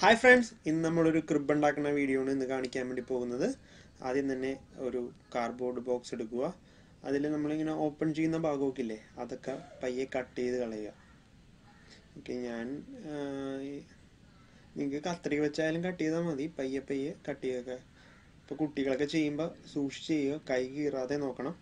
hi friends ഇന്ന് നമ്മളൊരു crib ഉണ്ടാക്കുന്ന വീഡിയോ ആണ് ഇന്ന് കാണിക്കാൻ വേണ്ടി പോകുന്നത് ആദ്യം തന്നെ ഒരു കാർഡ്ബോർഡ് ബോക്സ് എടുക്കുക അതിൽ നമ്മളിങ്ങനെ ഓപ്പൺ ചെയ്യുന്ന ഭാഗമൊക്കെ ഇല്ലേ അതൊക്കെ പയ്യെ കട്ട് ചെയ്ത് കളയുക ഓക്കെ ഞാൻ നിങ്ങൾക്ക് കത്രിക വെച്ചായാലും കട്ട് ചെയ്താൽ മതി പയ്യെ പയ്യെ കട്ട് ചെയ്യുക ഇപ്പോൾ കുട്ടികളൊക്കെ ചെയ്യുമ്പോൾ സൂക്ഷിച്ച് ചെയ്യുക കൈ കീറാതെ നോക്കണം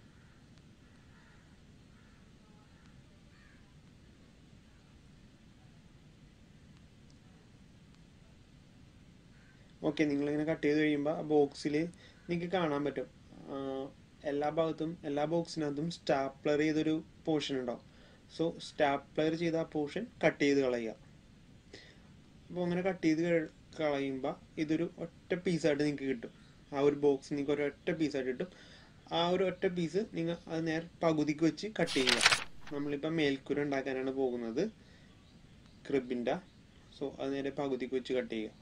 ഓക്കെ നിങ്ങളിങ്ങനെ കട്ട് ചെയ്ത് കഴിയുമ്പോൾ ആ ബോക്സിൽ നിങ്ങൾക്ക് കാണാൻ പറ്റും ആ, എല്ലാ ഭാഗത്തും എല്ലാ ബോക്സിനകത്തും സ്റ്റാപ്ലർ ചെയ്തൊരു പോർഷൻ ഉണ്ടാവും സോ സ്റ്റാപ്ലർ ചെയ്ത ആ പോർഷൻ കട്ട് ചെയ്ത് കളയുക അപ്പോൾ അങ്ങനെ കട്ട് ചെയ്ത് കഴി- കളയുമ്പോൾ ഇതൊരു ഒറ്റ പീസായിട്ട് നിങ്ങൾക്ക് കിട്ടും ആ ഒരു ബോക്സ് നിങ്ങൾക്ക് ഒരു ഒറ്റ പീസായിട്ട് കിട്ടും ആ ഒരു ഒറ്റ പീസ് നിങ്ങൾ അത് നേരെ പകുതിക്ക് വെച്ച് കട്ട് ചെയ്യുക നമ്മളിപ്പോൾ മേൽക്കൂര ഉണ്ടാക്കാനാണ് പോകുന്നത് ക്രിബിൻ്റെ സോ അത് നേരെ പകുതിക്ക് വെച്ച് കട്ട് ചെയ്യുക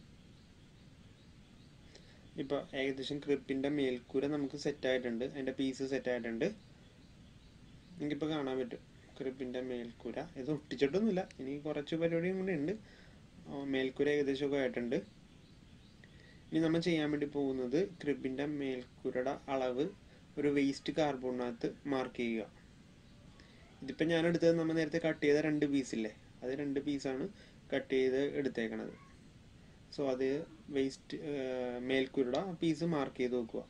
ഇപ്പൊ ഏകദേശം ക്രിപ്പിന്റെ മേൽക്കൂര നമുക്ക് സെറ്റ് ആയിട്ടുണ്ട് അതിന്റെ പീസ് സെറ്റ് ആയിട്ടുണ്ട് നിങ്ങൾക്കിപ്പോൾ കാണാൻ പറ്റും ക്രിപ്പിന്റെ മേൽക്കൂര ഇത് ഒട്ടിച്ചിട്ടൊന്നുമില്ല ഇനി കുറച്ച് പരിപാടിയും കൂടി ഉണ്ട് ആ, മേൽക്കൂര ഏകദേശം ഒക്കെ ആയിട്ടുണ്ട് ഇനി നമ്മൾ ചെയ്യാൻ വേണ്ടി പോകുന്നത് ക്രിബിന്റെ മേൽക്കൂരയുടെ അളവ് ഒരു വേസ്റ്റ് കാർബോണിനകത്ത് മാർക്ക് ചെയ്യുക ഇതിപ്പോൾ ഞാൻ എടുത്തത് നമ്മൾ നേരത്തെ കട്ട് ചെയ്ത രണ്ട് പീസില്ലേ അത് രണ്ട് പീസാണ് കട്ട് ചെയ്ത് എടുത്തേക്കണത് സോ അത് വേസ്റ്റ് മേൽക്കൂരുടെ പീസ് മാർക്ക് ചെയ്ത് വെക്കുക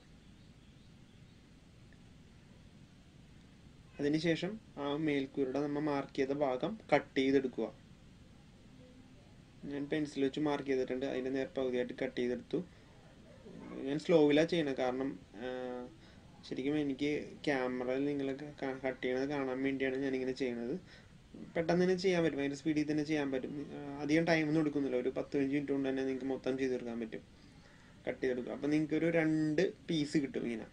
അതിനുശേഷം ആ മേൽക്കൂരുടെ നമ്മൾ മാർക്ക് ചെയ്ത ഭാഗം കട്ട് ചെയ്തെടുക്കുക ഞാൻ പെൻസിൽ വെച്ച് മാർക്ക് ചെയ്തിട്ടുണ്ട് അതിൻ്റെ നേർ പകുതിയായിട്ട് കട്ട് ചെയ്തെടുത്തു ഞാൻ സ്ലോവിലാണ് ചെയ്യണത് കാരണം ആ, ശരിക്കും എനിക്ക് ക്യാമറയിൽ നിങ്ങളൊക്കെ കട്ട് ചെയ്യണത് കാണാൻ വേണ്ടിയാണ് ഞാനിങ്ങനെ ചെയ്യണത് പെട്ടെന്ന് തന്നെ ചെയ്യാൻ പറ്റും അതിൻ്റെ സ്പീഡിൽ തന്നെ ചെയ്യാൻ പറ്റും ആ, അധികം ടൈമൊന്നും എടുക്കുന്നില്ല ഒരു പത്ത് പതിനഞ്ച് മിനിറ്റ് കൊണ്ട് തന്നെ നിങ്ങൾക്ക് മൊത്തം ചെയ്ത് തീർക്കാൻ പറ്റും കട്ട് ചെയ്തെടുക്കുക അപ്പം നിങ്ങൾക്ക് ഒരു രണ്ട് പീസ് കിട്ടും ഇങ്ങനെ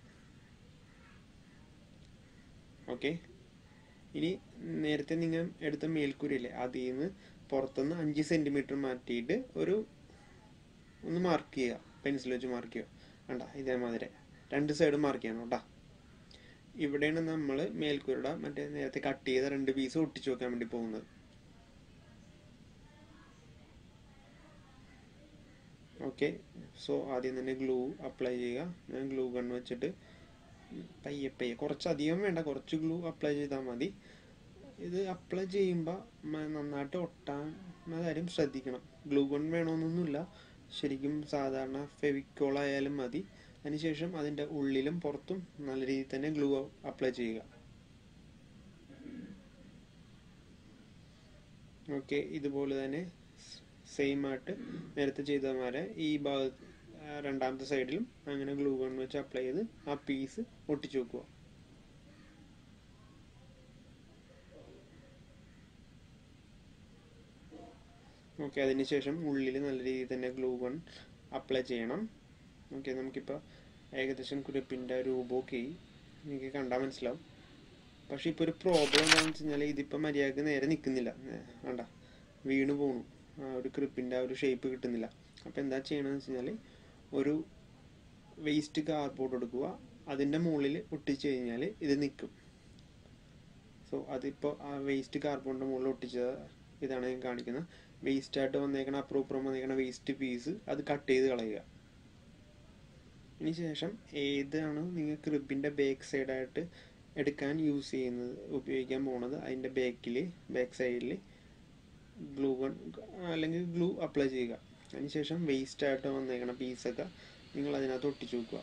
ഓക്കെ ഇനി നേരത്തെ നിങ്ങൾ എടുത്ത മേൽക്കൂരയില്ലേ അതിൽ നിന്ന് പുറത്തുനിന്ന് അഞ്ച് സെൻറ്റിമീറ്റർ മാറ്റിയിട്ട് ഒരു ഒന്ന് മാർക്ക് ചെയ്യുക പെൻസിൽ വെച്ച് മാർക്ക് ചെയ്യുക കണ്ട ഇതേമാതിരി രണ്ട് സൈഡ് മാർക്ക് ചെയ്യണം കേട്ടോ ഇവിടെയാണ് നമ്മൾ മേൽക്കൂരയുടെ മറ്റേ നേരത്തെ കട്ട് ചെയ്ത രണ്ട് പീസ് ഒട്ടിച്ചു വെക്കാൻ വേണ്ടി പോകുന്നത് ഓക്കെ സോ ആദ്യം തന്നെ ഗ്ലൂ അപ്ലൈ ചെയ്യുക ഞാൻ ഗ്ലൂ ഗൺ വെച്ചിട്ട് പയ്യെ പയ്യെ കുറച്ചധികം വേണ്ട കുറച്ച് ഗ്ലൂ അപ്ലൈ ചെയ്താൽ മതി ഇത് അപ്ലൈ ചെയ്യുമ്പോൾ നന്നായിട്ട് ഒട്ടാൻ കാര്യം ശ്രദ്ധിക്കണം ഗ്ലൂ ഗൺ വേണമെന്നൊന്നുമില്ല ശരിക്കും സാധാരണ ഫെവിക്കോൾ ആയാലും മതി അതിനുശേഷം അതിൻ്റെ ഉള്ളിലും പുറത്തും നല്ല രീതിയിൽ തന്നെ ഗ്ലൂ അപ്ലൈ ചെയ്യുക ഓക്കെ ഇതുപോലെ തന്നെ സെയിം ആയിട്ട് നേരത്തെ ചെയ്തമാരെ ഈ ഭാഗത്ത് ആ, രണ്ടാമത്തെ സൈഡിലും അങ്ങനെ ഗ്ലൂ ഗൺ വെച്ച് അപ്ലൈ ചെയ്ത് ആ പീസ് ഒട്ടിച്ചു വെക്കുക ഓക്കെ അതിനുശേഷം ഉള്ളിൽ നല്ല രീതിയിൽ തന്നെ ഗ്ലൂ ഗൺ അപ്ലൈ ചെയ്യണം ഓക്കെ നമുക്കിപ്പോൾ ഏകദേശം കുരിപ്പിൻ്റെ രൂപമൊക്കെ നിങ്ങൾക്ക് കണ്ടാൽ മനസ്സിലാവും പക്ഷെ ഇപ്പോൾ ഒരു പ്രോബ്ലം എന്താണെന്ന് വെച്ച് കഴിഞ്ഞാൽ ഇതിപ്പോൾ മര്യാദക്ക് നേരെ നിൽക്കുന്നില്ല വേണ്ട വീണ് പോണു ആ ഒരു ക്രിപ്പിൻ്റെ ആ ഒരു ഷേപ്പ് കിട്ടുന്നില്ല അപ്പോൾ എന്താ ചെയ്യണമെന്ന് വെച്ച് കഴിഞ്ഞാൽ ഒരു വേസ്റ്റ് കാർഡ്ബോർഡ് എടുക്കുക അതിൻ്റെ മുകളിൽ ഒട്ടിച്ച് കഴിഞ്ഞാൽ ഇത് നിൽക്കും സോ അതിപ്പോൾ ആ വേസ്റ്റ് കാർബോണിൻ്റെ മുകളിൽ ഒട്ടിച്ച ഇതാണ് ഞാൻ കാണിക്കുന്നത് വേസ്റ്റ് ആയിട്ട് വന്നേക്കണ അപ്പുറം വന്നേക്കണ വേസ്റ്റ് പീസ് അത് കട്ട് ചെയ്ത് കളയുക ഇതിന് ശേഷം ഏതാണ് നിങ്ങൾ ക്രിബിൻ്റെ ബാക്ക് സൈഡായിട്ട് എടുക്കാൻ യൂസ് ചെയ്യുന്നത് ഉപയോഗിക്കാൻ പോണത് അതിൻ്റെ ബാക്കിൽ ബാക്ക് സൈഡിൽ ഗ്ലൂ ഗൺ അല്ലെങ്കിൽ ഗ്ലൂ അപ്ലൈ ചെയ്യുക അതിനുശേഷം വേസ്റ്റ് ആയിട്ട് വന്നേക്കണ പീസൊക്കെ നിങ്ങൾ അതിനകത്ത് ഒട്ടിച്ചു വെക്കുക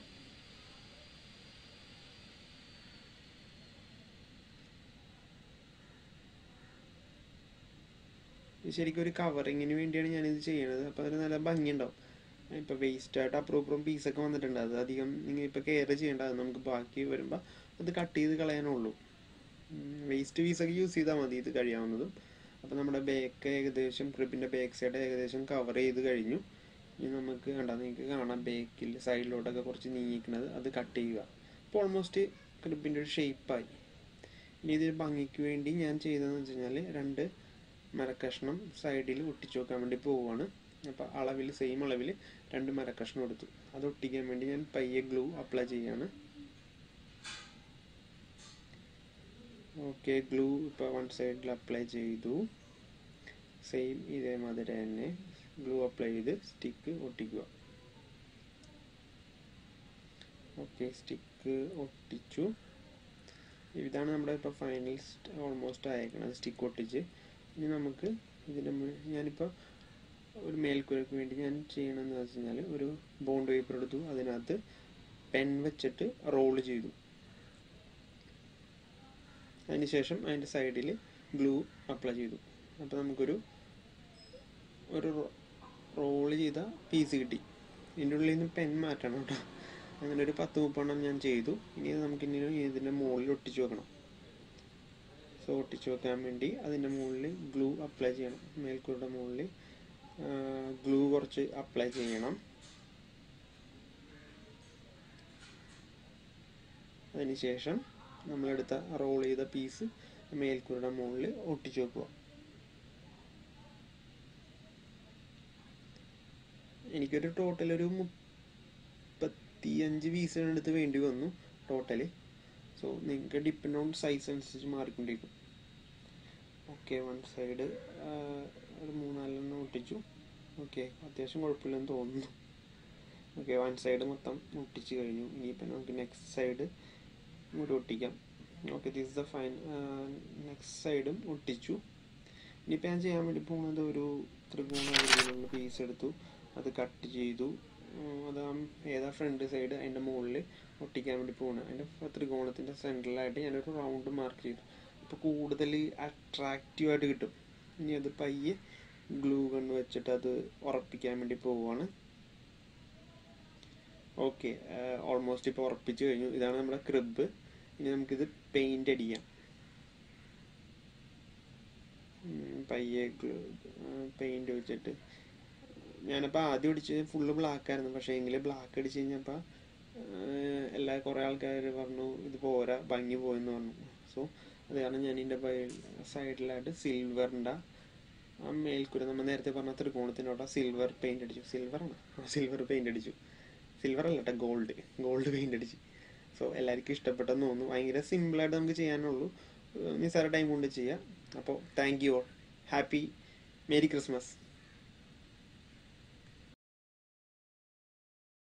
ഇത് ശരിക്കും ഒരു കവറിങ്ങിന് വേണ്ടിയാണ് ഞാനിത് ചെയ്യണത് അപ്പോൾ അതിന് നല്ല ഭംഗിയുണ്ടാവും ഇപ്പോൾ വേസ്റ്റ് ആയിട്ട് അപ്പുറം ഇപ്പുറം പീസൊക്കെ വന്നിട്ടുണ്ട് അത് അധികം നിങ്ങൾ ഇപ്പോൾ കെയർ ചെയ്യേണ്ട അത് നമുക്ക് ബാക്കി വരുമ്പോൾ അത് കട്ട് ചെയ്ത് കളയാനുള്ളൂ വേസ്റ്റ് പീസൊക്കെ യൂസ് ചെയ്താൽ മതി ഇത് കഴിയാവുന്നതും അപ്പോൾ നമ്മുടെ ബാക്ക് ഏകദേശം ക്രിപ്പിൻ്റെ ബാക്ക് സൈഡ് ഏകദേശം കവർ ചെയ്ത് കഴിഞ്ഞു ഇനി നമുക്ക് കണ്ട നിങ്ങൾക്ക് കാണാം ബാക്കിൽ സൈഡിലോട്ടൊക്കെ കുറച്ച് നീങ്ങിക്കുന്നത് അത് കട്ട് ചെയ്യുക ഇപ്പോൾ ഓൾമോസ്റ്റ് ക്രിപ്പിൻ്റെ ഒരു ഷേപ്പായി ഇനി ഇതിൽ ഭംഗിക്ക് വേണ്ടി ഞാൻ ചെയ്തതെന്ന് വെച്ച് കഴിഞ്ഞാൽ രണ്ട് മരക്കഷ്ണം സൈഡിൽ ഒട്ടിച്ചു വെക്കാൻ വേണ്ടി പോവുകയാണ് അപ്പോൾ അളവിൽ സെയിം അളവിൽ രണ്ട് മരക്കഷ്ണം എടുത്തു അത് ഒട്ടിക്കാൻ വേണ്ടി ഞാൻ പയ്യെ ഗ്ലൂ അപ്ലൈ ചെയ്യാണ് ഓക്കെ ഗ്ലൂ ഇപ്പോൾ വൺ സൈഡിൽ അപ്ലൈ ചെയ്തു സെയിം ഇതേമാതിരി തന്നെ ഗ്ലൂ അപ്ലൈ ചെയ്ത് സ്റ്റിക്ക് ഒട്ടിക്കുക ഓക്കെ സ്റ്റിക്ക് ഒട്ടിച്ചു ഇതാണ് നമ്മുടെ ഇപ്പോൾ ഫൈനൽ ഓൾമോസ്റ്റ് അയക്കണത് സ്റ്റിക്ക് ഒട്ടിച്ച് ഇനി നമുക്ക് ഇതിൻ്റെ ഞാനിപ്പോൾ ഒരു മേൽക്കൂരയ്ക്ക് വേണ്ടി ഞാൻ ചെയ്യണമെന്ന് വെച്ച് കഴിഞ്ഞാൽ ഒരു ബോണ്ട് പേപ്പർ എടുത്തു അതിനകത്ത് പെൻ വെച്ചിട്ട് റോൾ ചെയ്തു അതിനുശേഷം അതിൻ്റെ സൈഡിൽ ഗ്ലൂ അപ്ലൈ ചെയ്തു അപ്പോൾ നമുക്കൊരു ഒരു റോൾ ചെയ്ത പീസ് കിട്ടി ഇതിൻ്റെ ഉള്ളിൽ നിന്ന് പെൻ മാറ്റണം കേട്ടോ അങ്ങനെ ഒരു പത്ത് മുപ്പെണ്ണം ഞാൻ ചെയ്തു ഇനി നമുക്ക് ഇനി ഇതിൻ്റെ മുകളിൽ ഒട്ടിച്ചു വെക്കണം സോ ഒട്ടിച്ചു വെക്കാൻ വേണ്ടി അതിൻ്റെ മുകളിൽ ഗ്ലൂ അപ്ലൈ ചെയ്യണം മേൽക്കൂരുടെ മുകളിൽ ഗ്ലൂ കുറച്ച് അപ്ലൈ ചെയ്യണം അതിനുശേഷം നമ്മളെടുത്ത റോൾ ചെയ്ത പീസ് മേൽക്കൂരുടെ മുകളിൽ ഒട്ടിച്ചു വെക്കുക എനിക്കൊരു ടോട്ടൽ ഒരു മുപ്പത്തിയഞ്ച് പീസുകൾ എടുത്ത് വേണ്ടി വന്നു ടോട്ടല് സോ നിങ്ങൾക്ക് ഡിപ്പെൻഡ് ഓൺ സൈസ് അനുസരിച്ച് മാറിക്കൊണ്ടിരിക്കും ഓക്കെ വൺ സൈഡ് ഒരു മൂന്നാലെണ്ണം ഒട്ടിച്ചു ഓക്കെ അത്യാവശ്യം കുഴപ്പമില്ലെന്ന് തോന്നുന്നു ഓക്കെ വൺ സൈഡ് മൊത്തം ഒട്ടിച്ച് കഴിഞ്ഞു ഇനിയിപ്പോൾ നമുക്ക് നെക്സ്റ്റ് സൈഡ് ഇങ്ങോട്ട് ഒട്ടിക്കാം okay this the fine next സൈഡും ഒട്ടിച്ചു ഇനിയിപ്പോൾ ഞാൻ ചെയ്യാൻ വേണ്ടി പോകുന്നത് ഒരു ത്രികോണ രീതിയിലുള്ള പീസ് എടുത്തു അത് കട്ട് ചെയ്തു അത് ഏതാ ഫ്രണ്ട് സൈഡ് അതിൻ്റെ മുകളിൽ ഒട്ടിക്കാൻ വേണ്ടി പോകുന്നത് അതിൻ്റെ ത്രികോണത്തിൻ്റെ സെൻറ്ററിലായിട്ട് ഞാനൊരു റൗണ്ട് മാർക്ക് ചെയ്തു അപ്പോൾ കൂടുതൽ അട്രാക്റ്റീവായിട്ട് കിട്ടും ഇനി അത് പയ്യെ ഗ്ലൂ ഗൺ വെച്ചിട്ട് അത് ഉറപ്പിക്കാൻ വേണ്ടി പോവുകയാണ് ഓക്കെ ഓൾമോസ്റ്റ് ഇപ്പോൾ ഉറപ്പിച്ച് കഴിഞ്ഞു ഇതാണ് നമ്മുടെ ക്രിബ് ഇനി നമുക്കിത് പെയിൻ്റ് അടിക്കാം പയ്യെ പെയിൻ്റ് വെച്ചിട്ട് ഞാനപ്പോൾ ആദ്യം അടിച്ചത് ഫുള്ള് ബ്ലാക്ക് ആയിരുന്നു പക്ഷേ എങ്കിൽ ബ്ലാക്ക് അടിച്ച് കഴിഞ്ഞപ്പോൾ എല്ലാ കുറേ ആൾക്കാർ പറഞ്ഞു ഇത് പോരാ ഭംഗി പോയെന്ന് പറഞ്ഞു സോ അത് കാരണം ഞാൻ ഇതിൻ്റെ സൈഡിലായിട്ട് സിൽവറിൻ്റെ ആ മേൽക്കൂര നമ്മൾ നേരത്തെ പറഞ്ഞ ത്രികോണത്തിനോട്ട് സിൽവർ പെയിൻ്റ് അടിച്ചു സിൽവറാണ് സിൽവർ പെയിൻ്റ് അടിച്ചു സിൽവർ അല്ല കേട്ടോ ഗോൾഡ് ഗോൾഡ് പെയിൻ്റ് അടിച്ചു സോ എല്ലാവർക്കും ഇഷ്ടപ്പെട്ടെന്ന് തോന്നുന്നു ഭയങ്കര സിമ്പിളായിട്ട് നമുക്ക് ചെയ്യാനുള്ളൂ നിസ്സാര ടൈം കൊണ്ട് ചെയ്യാം അപ്പോൾ thank you all happy merry Christmas